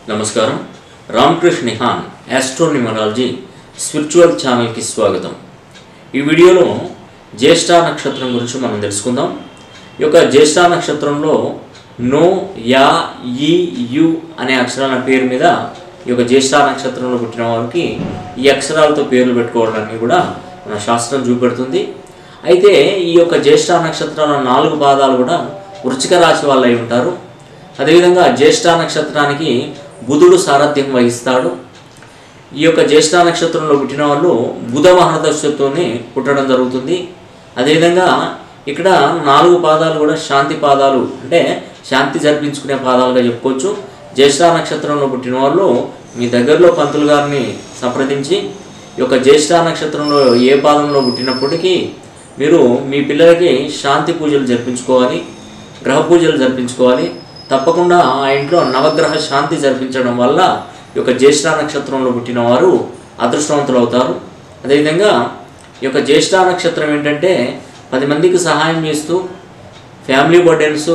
నమస్కారం రామకృష్ణ నిహాన్ యాస్ట్రోనిమరాలజీ స్పిరిచువల్ ఛానల్కి స్వాగతం ఈ వీడియోలో జ్యేష్ఠ నక్షత్రం గురించి మనం తెలుసుకుందాం ఈ యొక్క జ్యేష్ఠ నక్షత్రంలో నో యా ఈ యు అనే అక్షరాల పేరు మీద ఈ యొక్క జ్యేష్ఠ నక్షత్రంలో పుట్టిన వారికి ఈ అక్షరాలతో పేర్లు పెట్టుకోవడానికి కూడా మన శాస్త్రం చూపెడుతుంది అయితే ఈ యొక్క జ్యేష్ఠ నక్షత్రాల నాలుగు పాదాలు కూడా వృచ్చిక రాశి వాళ్ళు అయి ఉంటారు అదేవిధంగా జ్యేష్ఠ నక్షత్రానికి బుధుడు సారథ్యం వహిస్తాడు ఈ యొక్క జ్యేష్ఠ నక్షత్రంలో పుట్టిన వాళ్ళు బుధ మహాదశతోనే పుట్టడం జరుగుతుంది అదేవిధంగా ఇక్కడ నాలుగు పాదాలు కూడా శాంతి పాదాలు అంటే శాంతి జరిపించుకునే పాదాలుగా చెప్పుకోవచ్చు జ్యేష్ఠ నక్షత్రంలో పుట్టిన వాళ్ళు మీ దగ్గరలో పంతులు గారిని సంప్రదించి ఈ యొక్క జ్యేష్ఠ నక్షత్రంలో ఏ పాదంలో పుట్టినప్పటికీ మీరు మీ పిల్లలకి శాంతి పూజలు జరిపించుకోవాలి గ్రహ పూజలు జరిపించుకోవాలి తప్పకుండా ఆ ఇంట్లో నవగ్రహ శాంతి జరిపించడం వల్ల ఈ యొక్క జ్యేష్ఠ నక్షత్రంలో పుట్టిన వారు అదృష్టవంతులు అవుతారు అదేవిధంగా ఈ యొక్క జ్యేష్ఠ నక్షత్రం ఏంటంటే పది మందికి సహాయం చేస్తూ ఫ్యామిలీ బర్డెన్స్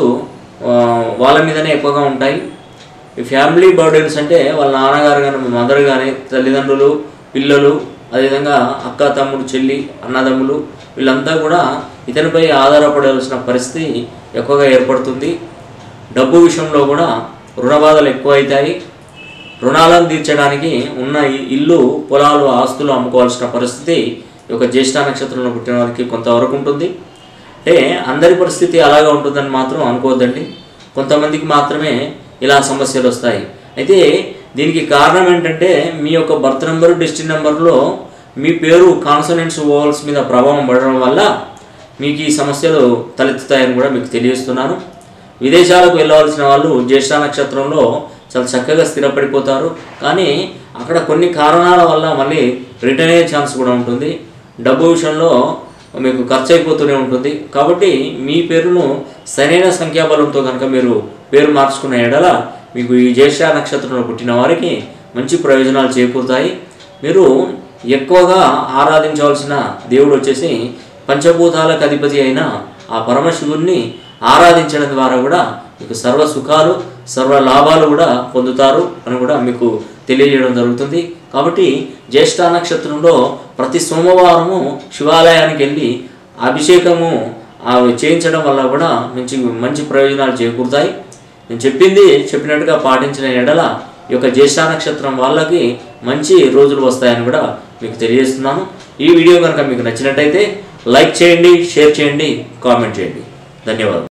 వాళ్ళ మీదనే ఎక్కువగా ఉంటాయి ఈ ఫ్యామిలీ బర్డెన్స్ అంటే వాళ్ళ నాన్నగారు కానీ మదర్ కానీ తల్లిదండ్రులు పిల్లలు అదేవిధంగా అక్క తమ్ముడు చెల్లి అన్నదమ్ములు వీళ్ళంతా కూడా ఇతనిపై ఆధారపడాల్సిన పరిస్థితి ఎక్కువగా ఏర్పడుతుంది డబ్బు విషయంలో కూడా రుణ బాధలు ఎక్కువ అవుతాయి రుణాలను తీర్చడానికి ఉన్న ఈ ఇల్లు పొలాలు ఆస్తులు అమ్ముకోవాల్సిన పరిస్థితి ఈ యొక్క జ్యేష్ఠ నక్షత్రంలో పుట్టిన వారికి కొంతవరకు ఉంటుంది అంటే అందరి పరిస్థితి అలాగా ఉంటుందని మాత్రం అనుకోవద్దండి కొంతమందికి మాత్రమే ఇలా సమస్యలు వస్తాయి అయితే దీనికి కారణం ఏంటంటే మీ యొక్క బర్త్ నెంబర్ డిస్ట్రిక్ట్ నెంబర్లో మీ పేరు కాన్సనెంట్స్ ఓవల్స్ మీద ప్రభావం పడడం వల్ల మీకు ఈ సమస్యలు తలెత్తుతాయని కూడా మీకు తెలియజేస్తున్నాను విదేశాలకు వెళ్ళవలసిన వాళ్ళు జ్యేష్ఠ నక్షత్రంలో చాలా చక్కగా స్థిరపడిపోతారు కానీ అక్కడ కొన్ని కారణాల వల్ల మళ్ళీ రిటర్న్ అయ్యే ఛాన్స్ కూడా ఉంటుంది డబ్బు విషయంలో మీకు ఖర్చు అయిపోతూనే ఉంటుంది కాబట్టి మీ పేరును సరైన సంఖ్యాబలంతో కనుక మీరు పేరు మార్చుకున్న ఎడల మీకు ఈ జ్యేష్ఠ నక్షత్రంలో పుట్టిన వారికి మంచి ప్రయోజనాలు చేకూరుతాయి మీరు ఎక్కువగా ఆరాధించవలసిన దేవుడు వచ్చేసి పంచభూతాలకు అధిపతి అయిన ఆ పరమశివుణ్ణి ఆరాధించడం ద్వారా కూడా మీకు సర్వ సుఖాలు సర్వ లాభాలు కూడా పొందుతారు అని కూడా మీకు తెలియజేయడం జరుగుతుంది కాబట్టి జ్యేష్ఠ నక్షత్రంలో ప్రతి సోమవారము శివాలయానికి వెళ్ళి అభిషేకము ఆ చేయించడం వల్ల కూడా మంచి మంచి ప్రయోజనాలు చేకూరుతాయి నేను చెప్పింది చెప్పినట్టుగా పాటించిన ఎడల ఈ యొక్క జ్యేష్ఠ నక్షత్రం వాళ్ళకి మంచి రోజులు వస్తాయని కూడా మీకు తెలియజేస్తున్నాను ఈ వీడియో కనుక మీకు నచ్చినట్టయితే లైక్ చేయండి షేర్ చేయండి కామెంట్ చేయండి ధన్యవాదాలు